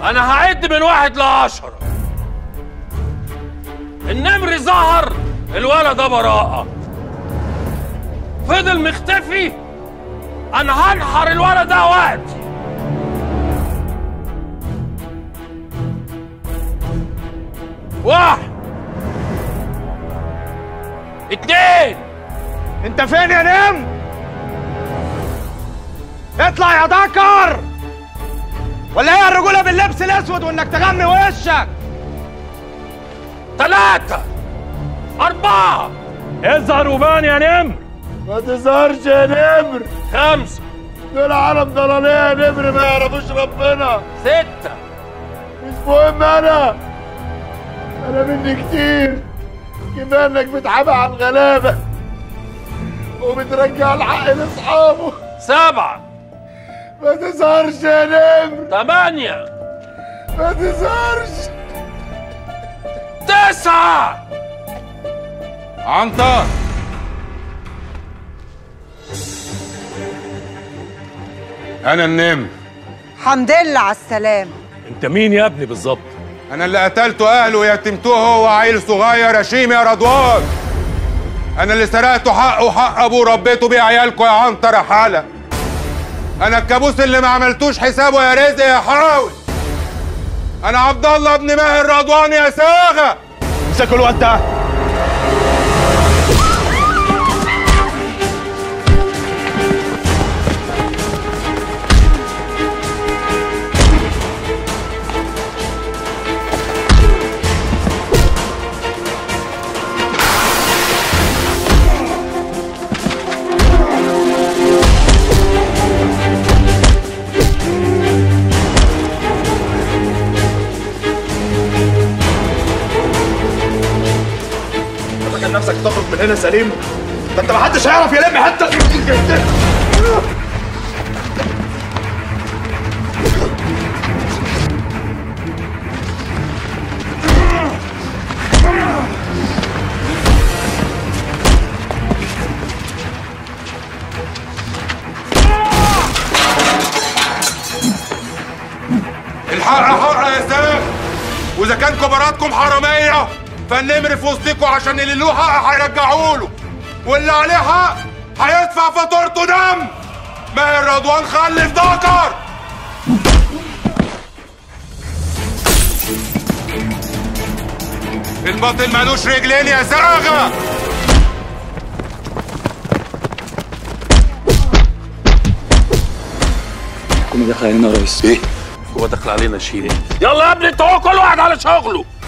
انا هعد من واحد لعشرة النمر ظهر الولد ده براءة فضل مختفي انا هنحر الولد ده وقتي واحد اتنين انت فين يا نم اطلع يا دكر ولا هي الرجوله باللبس الاسود وانك تغمي وشك تلاتة أربعة اظهر وبان يا نمر ما تظهرش يا نمر خمسة دول عالم ضلالية يا نمر ما يعرفوش ربنا ستة مش مهم انا انا مني كتير كفايه انك بتحابى على الغلابه وبترجع الحق لاصحابه سبعة ما تظهرش يا نمر ثمانية ما تظهرش تسعة عنتر انا النمر حمد لله على السلامة انت مين يا ابني بالظبط انا اللي قتلته اهله ويتمتوه هو عيل صغير يشيم يا رضوان انا اللي سرقته حقه وحق ابوه ربيته بيه عيالكم يا عنتر يا حالة انا الكابوس اللي ما عملتوش حسابه يا رزق يا حاول انا عبد الله ابن ماهر رضوان يا ساغه امسكوا الواد ده فاكر نفسك تخرج من هنا سليم ده انت محدش هيعرف يلم حتى الحق حق يا ساغه واذا كان كباراتكم حراميه فالنمر في وسطكم عشان اللي له حق هيرجعوا له واللي عليه حق هيدفع فاتورته دم ماهر رضوان خلف ذكر الباطل مالوش رجلين يا ساغه هو دخل علينا شيء يلا يا ابني انتوا كل واحد على شغله